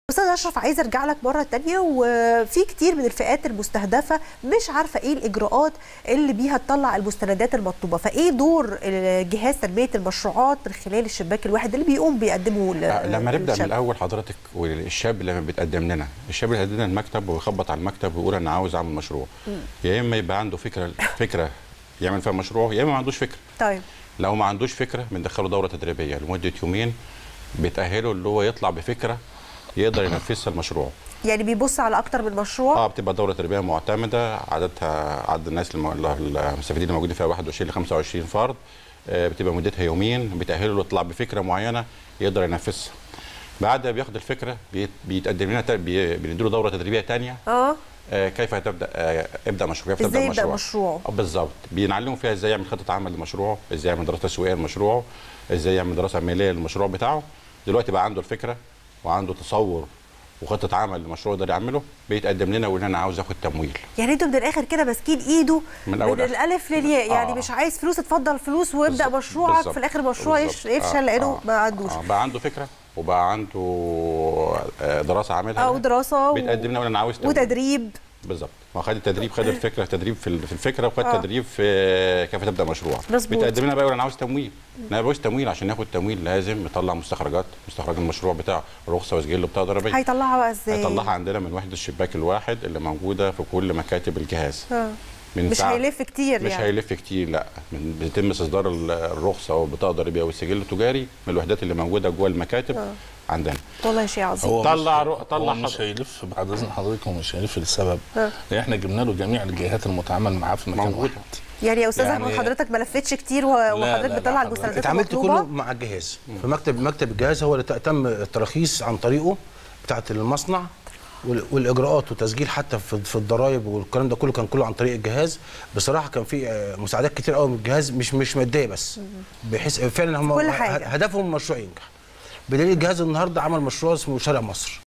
استاذ اشرف عايزه ارجع لك مره تانية وفي كتير من الفئات المستهدفه مش عارفه ايه الاجراءات اللي بيها تطلع المستندات المطلوبه فايه دور جهاز تنميه المشروعات من خلال الشباك الواحد اللي بيقوم بيقدمه ل- لما نبدا من للشاب؟ الاول حضرتك والشاب لما بيتقدم لنا الشاب اللي لنا المكتب ويخبط على المكتب ويقول انا عاوز اعمل مشروع يا اما يبقى عنده فكره فكره يعمل فيها مشروع يا اما ما عندوش فكره طيب لو ما عندوش فكره بندخله دوره تدريبيه لمده يومين بتاهله اللي هو يطلع بفكره يقدر ينفذها المشروع يعني بيبص على اكتر من مشروع اه بتبقى دوره تدريبيه معتمده عددها عدد الناس الم- المستفيدين اللي موجودين فيها 21 ل 25 فرد آه، بتبقى مدتها يومين بتاهله له يطلع بفكره معينه يقدر ينفذها بعد ما بياخد الفكره بيت- بيتقدم لنا تا- بي- بنديله دوره تدريبيه ثانيه اه كيف هتبدا آه، ابدا مشروع كيف ازاي تبدا يبدا مشروع مشروعه آه، بالظبط بنعلمه فيها ازاي يعمل خطه عمل لمشروعه ازاي يعمل دراسه تسويقيه لمشروعه ازاي يعمل دراسه عمليه للمشروع بتاعه دلوقتي بقى عنده الفكره وعنده تصور وخطه عمل لمشروع يقدر يعمله بيتقدم لنا ويقول انا عاوز اخد تمويل يعني انتوا من الاخر كده ماسكين ايده من من, أول من لآخر. الالف للياء يعني آه. مش عايز فلوس اتفضل فلوس وابدا بالظبط. مشروعك بالظبط. في الاخر مشروع يش- بالظبط. يفشل لانه ما عندوش آه. بقى عنده فكره وبقى عنده آه، دراسه عاملها او دراسه و... بيتقدم لنا ويقول انا عاوز تمويل. وتدريب بالظبط هو خد التدريب خد الفكره تدريب في ال- في الفكره وخد آه. تدريب في كيف تبدا مشروع مظبوط. بيتقدم لنا بقى يقول انا عاوز تمويل انا عاوز تمويل عشان ياخد تمويل لازم يطلع مستخرجات مستخرج المشروع بتاعه رخصه وسجل بتاع ضريبيه هيطلعها بقى ازاي هيطلعها عندنا من وحده الشباك الواحد اللي موجوده في كل مكاتب الجهاز آه. من مش ساعة- هيلف كتير مش يعني هيلف كتير لا من- بيتم استصدار ال- الرخصه او البطاقه الضريبيه والسجل التجاري من الوحدات اللي موجوده جوه المكاتب آه. عندنا والله شيء عظيم هو طلع مش رو- طلع هو مش حض- هيلف بعد اذن حضرتك هو مش هيلف لسبب آه. لان احنا جبنا له جميع الجهات المتعامل معاه في مكان موجود. واحد يعني يا استاذ يعني- احمد حضرتك ما لفتش كتير و- لا، وحضرتك لا، بتطلع لا، المستندات اتعاملت المطلوبه كله مع الجهاز في مكتب مكتب الجهاز هو اللي ت- تم التراخيص عن طريقه بتاعه المصنع وال- والاجراءات وتسجيل حتى في في الضرايب والكلام ده كله كان كله عن طريق الجهاز بصراحه كان في آه، مساعدات كتير قوي من الجهاز مش مش ماديه بس بحيث فعلا هم كل حاجة. هدفهم المشروع ينجح بدليل الجهاز النهارده عمل مشروع اسمه شارع مصر